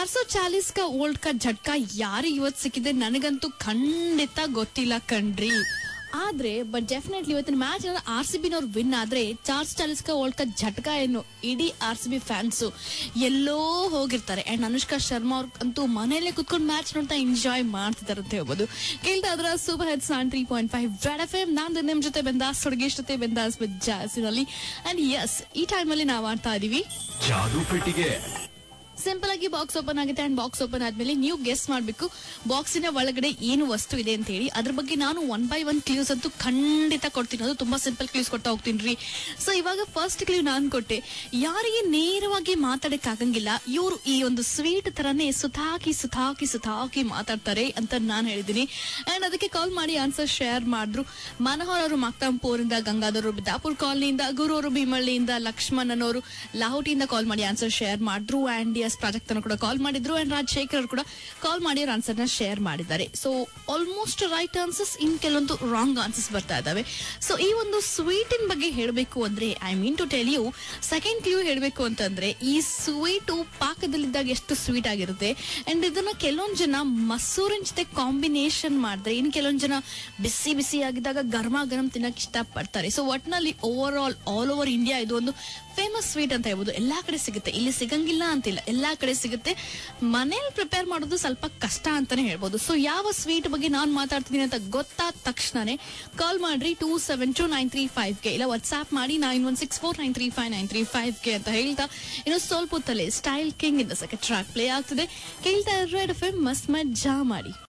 ಚಾರ್ so Chalisa ಕಾ old ಕಾ ಝಟ್ಕಾ ಯಾರು ಇವತ್ ಸಿಕ್ಕಿದೆ ನನಗಂತೂ ಖಂಡಿತ ಗೊತ್ತಿಲ್ಲ ಕಣ್ರಿ ಆದ್ರೆ ಬಟ್ ಡೆಫಿನೆಟ್ಲಿ ಇವತ್ತಿನ ಮ್ಯಾಚ್ ಆರ್ ಸಿ ಬಿನವ್ರು ವಿನ್ ಆದ್ರೆ ಚಾರ್ಸ್ ಚಾಲಿಸ್ ಕಾ ವರ್ಲ್ಡ್ ಕಪ್ ಝಟ್ಕಾ ಏನು ಇಡೀ ಆರ್ ಸಿ ಬಿ ಫ್ಯಾನ್ಸ್ ಎಲ್ಲೋ ಹೋಗಿರ್ತಾರೆ ಅಂಡ್ ಅನುಷ್ಕಾ ಶರ್ಮಾ ಅವ್ರ ಅಂತೂ ಮನೆಯಲ್ಲೇ ಕುತ್ಕೊಂಡು ಮ್ಯಾಚ್ ನೋಡ್ತಾ ಎಂಜಾಯ್ ಮಾಡ್ತಿದ್ದಾರೆ ಅಂತ ಹೇಳ್ಬೋದು ಕೇಳ್ತಾ ಇದ್ರ ಸೂಪರ್ ಹೆಡ್ಸ್ ನಾನ್ three point five red F M ನಾನು ನಿಮ್ ಜೊತೆ ಬೆಂದಾಸ್ ಹುಡುಗೇಶ್ ಜೊತೆ ಬೆಂದಾಸ್ ವಿತ್ ಜಾಸಿನಲ್ಲಿ ಅಂಡ್ ಎಸ್ ಈ ಟೈಮಲ್ಲಿ ನಾವು ಆಡ್ತಾ ಇದೀವಿ ಜಾದು ಪೆಟ್ಟಿಗೆ ಸಿಂಪಲ್ ಆಗಿ ಬಾಕ್ಸ್ ಓಪನ್ ಆಗುತ್ತೆ ಅಂಡ್ ಬಾಕ್ಸ್ ಓಪನ್ ಆದ್ಮೇಲೆ ನೀವು ಗೆಸ್ ಮಾಡಬೇಕು ಬಾಕ್ಸಿನ ಒಳಗಡೆ ಏನು ವಸ್ತು ಇದೆ ಅಂತ ಹೇಳಿ ಅದ್ರ ಬಗ್ಗೆ ನಾನು ಒನ್ ಬೈ ಒನ್ ಕ್ಲೂಸ್ ಅಂತೂ ಖಂಡಿತ ಕೊಡ್ತೀನಿ ಅದು ತುಂಬಾ ಸಿಂಪಲ್ ಕ್ಲೂಸ್ ಕೊಡ್ತಾ ಹೋಗ್ತೀನಿ ರೀ ಸೊ ಇವಾಗ ಫಸ್ಟ್ ಕ್ಲೂ ನಾನು ಕೊಟ್ಟೆ ಯಾರಿಗೆ ನೇರವಾಗಿ ಮಾತಾಡಕ್ ಆಗಂಗಿಲ್ಲ ಇವರು ಈ ಒಂದು ಸ್ವೀಟ್ ತರನೇ ಸುತಾಕಿ ಸುತಾಕಿ ಸುತಾಕಿ ಮಾತಾಡ್ತಾರೆ ಅಂತ ನಾನು ಹೇಳಿದ್ದೀನಿ ಅಂಡ್ ಅದಕ್ಕೆ ಕಾಲ್ ಮಾಡಿ ಆನ್ಸರ್ ಶೇರ್ ಮಾಡಿದ್ರು ಮನೋಹರ್ ಅವರು ಮಕ್ತಾಂಪುರಿಂದ ಗಂಗಾಧರ್ ಅವರು ಬಿದ್ದಾಪುರ್ ಕಾಲನಿಯಿಂದ ಗುರು ಅವರು ಭೀಮಳ್ಳಿಯಿಂದ ಲಕ್ಷ್ಮಣ್ ಅನ್ನೋರು ಲಾಹೋಟಿಯಿಂದ ಕಾಲ್ ಮಾಡಿ ಆನ್ಸರ್ ಶೇರ್ ಮಾಡಿದ್ರು ಅಂಡ್ ಎಸ್ ಪ್ರಾಜೆಕ್ಟ್ ಅನ್ನು ಕೂಡ ಕಾಲ್ ಮಾಡಿದ್ರು ಅಂಡ್ ರಾಜಶೇಖರ್ ಅವರು ಕೂಡ ಕಾಲ್ ಮಾಡಿ ಅವ್ರ ಆನ್ಸರ್ ನ ಶೇರ್ ಮಾಡಿದ್ದಾರೆ so almost right answers in ಕೆಲವೊಂದು ರಾಂಗ್ ಆನ್ಸರ್ಸ್ ಬರ್ತಾ ಇದಾವೆ ಸೊ ಈ ಒಂದು ಸ್ವೀಟಿನ ಬಗ್ಗೆ ಹೇಳಬೇಕು ಅಂದ್ರೆ I mean to tell you second clue ಹೇಳಬೇಕು ಅಂತಂದ್ರೆ ಈ ಸ್ವೀಟು ಪಾಕದಲ್ಲಿದ್ದಾಗ ಎಷ್ಟು ಸ್ವೀಟ್ ಆಗಿರುತ್ತೆ ಅಂಡ್ ಇದನ್ನ ಕೆಲವೊಂದ್ ಜನ ಮಸೂರಿನ ಜೊತೆ ಕಾಂಬಿನೇಷನ್ ಮಾಡಿದ್ರೆ ಇನ್ ಕೆಲವೊಂದ್ ಜನ ಬಿಸಿ ಬಿಸಿ ಆಗಿದ್ದಾಗ ಗರ್ಮ ಗರಂ ತಿನ್ನಕ್ ಇಷ್ಟ ಪಡ್ತಾರೆ ಸೊ ಒಟ್ನಲ್ಲಿ over all all over India ಇದು ಒಂದು ಫೇಮಸ್ ಸ್ವೀಟ್ ಅಂತ ಹೇಳ್ಬೋದು ಎಲ್ಲಾ ಕಡೆ ಸಿಗುತ್ತೆ ಇಲ್ಲಿ ಸಿಗಂಗಿಲ್ಲ ಅಂತಿಲ್ಲ ಎಲ್ಲಾ ಕಡೆ ಸಿಗುತ್ತೆ ಮನೇಲಿ ಪ್ರಿಪೇರ್ ಮಾಡೋದು ಸ್ವಲ್ಪ ಕಷ್ಟ ಅಂತಾನೆ ಹೇಳ್ಬೋದು ಸೊ ಯಾವ ಸ್ವೀಟ್ ಬಗ್ಗೆ ನಾನ್ ಮಾತಾಡ್ತಿದ್ದೀನಿ ಅಂತ ಗೊತ್ತಾದ ತಕ್ಷಣನೇ ಕಾಲ್ ಮಾಡ್ರಿ two seven two nine three five ಗೆ ಇಲ್ಲ ವಾಟ್ಸ್ಆಪ್ ಮಾಡಿ nine one six four nine three five nine three five ಗೆ ಅಂತ ಹೇಳ್ತಾ ಇನ್ನು ಸ್ವಲ್ಪ ಹೊತ್ತಲ್ಲಿ ಸ್ಟೈಲ್ ಕಿಂಗ್ ಇಂದ ಸೆಕೆಂಡ್ ಟ್ರ್ಯಾಕ್ ಪ್ಲೇ ಆಗ್ತಿದೆ ಕೇಳ್ತಾ ರೆಡ್ ಎಫ್ ಎಂ ಮಸ್ತ್ ಮಜ್ಜಾ ಮಾಡಿ